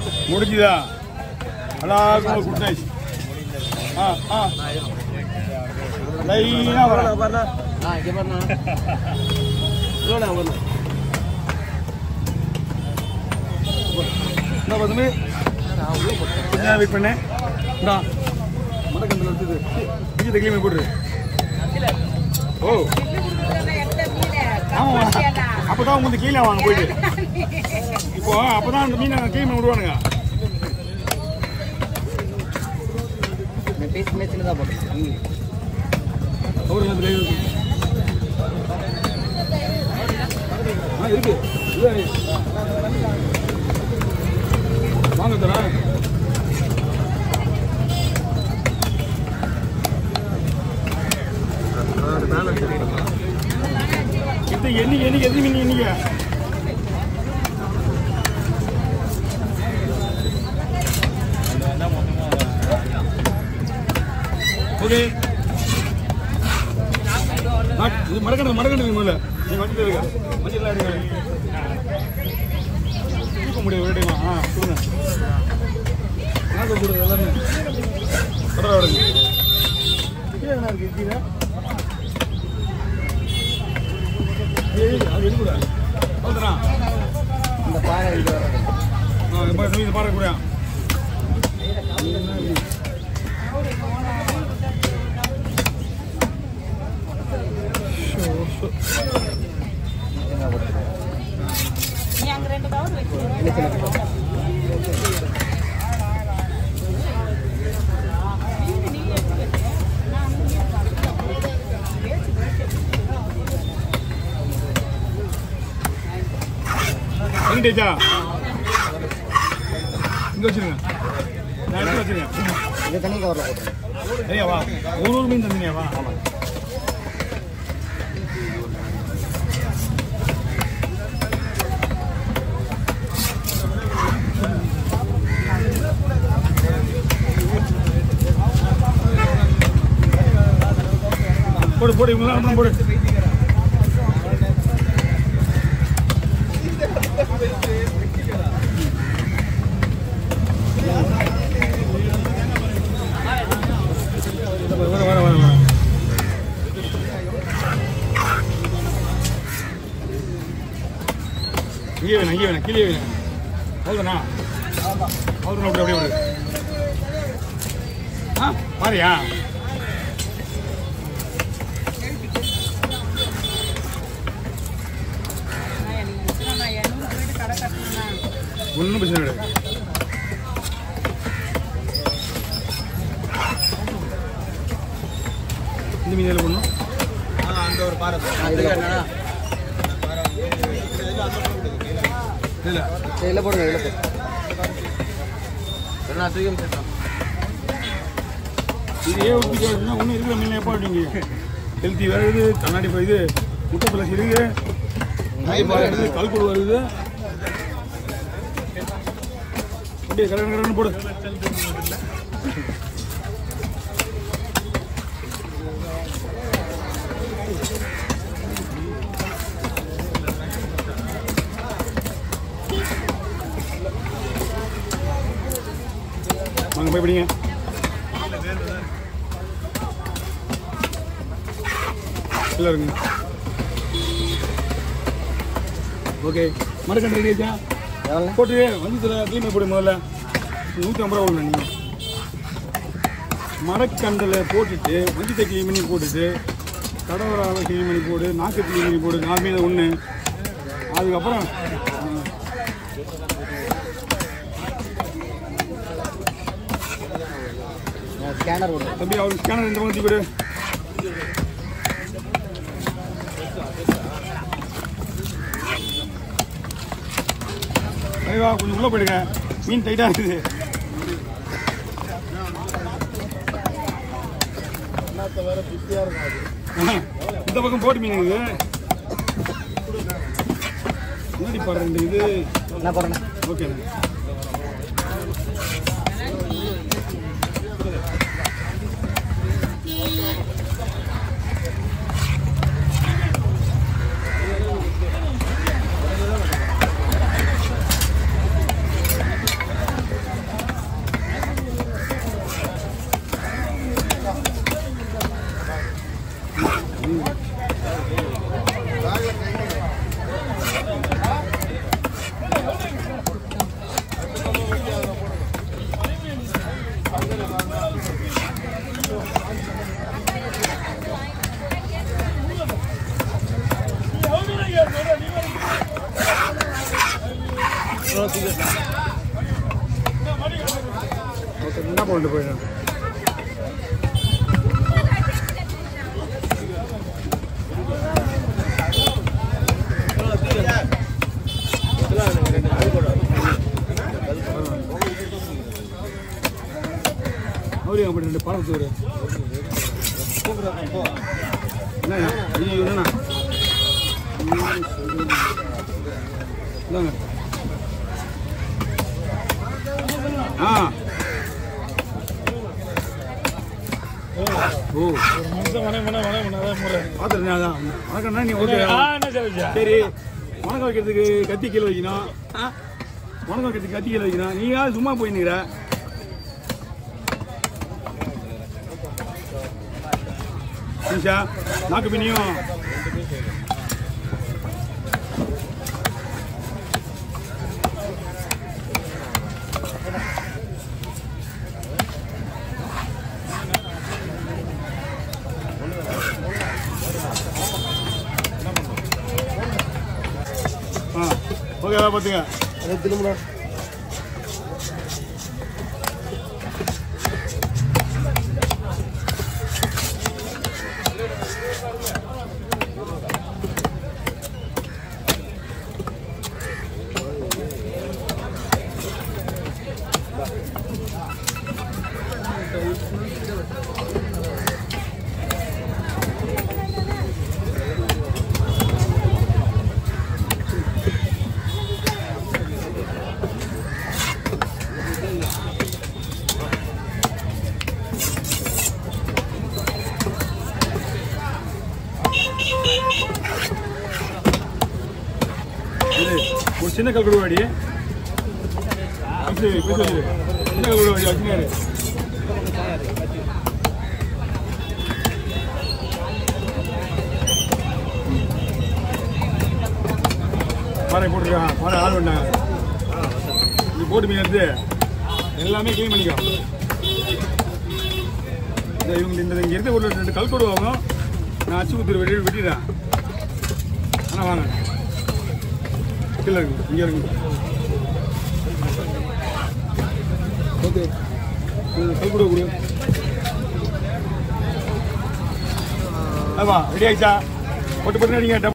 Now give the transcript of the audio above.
முடிஞ்சுதா எல்லாருக்கும் good night ஆ ஆ லைனாக வரேன் ஆ இங்கே பாருண்ணா இல்லைண்ணா ஒன்று என்ன பண்ணுமே என்ன வெயிட் பண்ணேன் இந்தா மடக்கந்தில் வச்சது பிஜத்தை கிளம்பி போட்டுரு ஓ ஆமா அப்பதான் உங்களுக்கு கீழே வாங்க போயிட்டு இப்போ அப்பதான் அந்த மீனை கிளம்பி விடுவானுங்க பீஸ் மேட்சில் தான் போட்டேன் அவருக்கு அந்த கை இருக்கு. ஆ இருக்கு இது வாங்க தரேன் இது என்னைக்கு என்னைக்கு எது மீன் என்னைக்கு ஓகே நாட்- இது மரக்கணக்கு மரக்கணக்கு முதல்ல நீங்க வண்டியில் இருக்க வண்டியில் இருக்க தூக்க முடியாது ஒரு டைமா ஆ கொடுங்க நாக்கு கொடுங்க எல்லாமே தொடர விடுங்க கீழே என்ன இருக்கு கீழே ஏய், அது எடுக்கூட அவ்வளோதானா இந்த பாறை இங்கே வராது ஆ இப்போ இது பாருங்க கூட நீ அங்க ரெண்டு கவர் வச்சு இல்லை சின்ன நீ எடுத்து வச்சு நான் எங்கிட்டேச்சா இங்க வச்சிருங்க நான் எடுத்து வச்சிருங்க இந்த தண்ணி கவரில் போட்டுருங்க ஐயா வா ஒரு ஒரு மீன் தந்தீங்க வா போடு போடு இவங்க தான் போடு வர வர வர வர இங்கே வேணும் இங்கே வேணும் கீழே வேணும் அவ்வளோதானா அவ்வளோ அப்படி அப்படியே விடு ஆ பாரியா நான் எண்ணூறு போயிட்டு கடை கட்டணும்னா ஒன்றும் பிரச்சனை கிடையாது இந்த மீன் எதில் பண்ணும் அந்த ஒரு பாறை என்னண்ணா இல்லை இதில் போடுங்க இதில் போடுங்க என்ன தூக்கி முடிச்சிட்டோம் இது ஏன் ஊற்றி கேட்குன்னா ஒன்றும் இருக்கிற மீன் எப்போ அப்படிங்க ஹெல்த்தி வருது கண்ணாடி ப- இது முட்டை பிளஸ் இருக்கு வருது கல்குள் வருது அப்படியே கடற்கரை கடற்கரை போடு வாங்க போய் பிடிங்க இல்லை இருங்க ஓகே மரக்கன்று ரெடியாச்சா எவ்வளோ போட்டு வந்து தர க்ளீன் போடு முதல்ல நூற்றி ஐம்பது ரூபா உள்ள நீங்கள் மரக்கண்டில் போட்டுட்டு வஞ்சித்தை க்ளீன் பண்ணி போட்டுட்டு கடவுளாவை க்ளீன் பண்ணி போடு நாக்கு க்ளீன் பண்ணி போடு நாலு மீன் ஒன்று அதுக்கப்புறம் ஆ, ஸ்கேனர் போடுங்க தம்பி அவர் ஸ்கேனர் இந்த பக்கம் கொடு ஐயா கொஞ்சம் உள்ளே போயிடுங்க மீன் டைட்டாக இருக்குது ஆஹா, இந்த பக்கம் போட்டு மீன் இருக்குது முன்னாடி பாரு ரெண்டு இது என்ன போடுறேண்ணா ஓகேண்ணே ஓகே என்ன பண்ணிட்டு போயிடுறேன் அவரு அப்படி ரெண்டு படம் தூரு என்ன ஐயோ என்னண்ணா இந்தாங்க ஆ ஓ பார்த்துருந்தேன் அதான் வணக்கம்ண்ணா நீ ஓகே சரி வணக்கம் வைக்கிறதுக்கு கத்தி கீழே வைக்கணும் வணக்கம் வைக்கிறதுக்கு கத்தி கீழே வைக்கணும் நீ யார் சும்மா போய் நிற்கிற நிஷா நாக்கு பின்னியும் ஆ ஓகேவா பார்த்துங்க அதை திரும்புடா இது ஒரு சின்ன கல்குடுவாடி பேசு பேசு சின்ன கல்குடுவாடி வச்சுனாரு பாறை போட்டிருக்கான் பாறை ஆள் பண்ணாங்க இது போட்டு மீன் எடுத்து எல்லாமே க்ளீன் பண்ணிக்கோ இந்த இவங்க இந்த இங்கே இருக்க ஒரு ரெண்டு கல் கொடு வாங்கும் நான் அச்சு குத்துரு வெட்டி வெட்டிடுறேன் ஆனால் வாங்க கீழே இருக்கு இங்கே இருக்கு ஓகே கல் கொடு கொடு ஆமா ரெடி ஆயிடுச்சா போட்டு போட்டு அடிங்க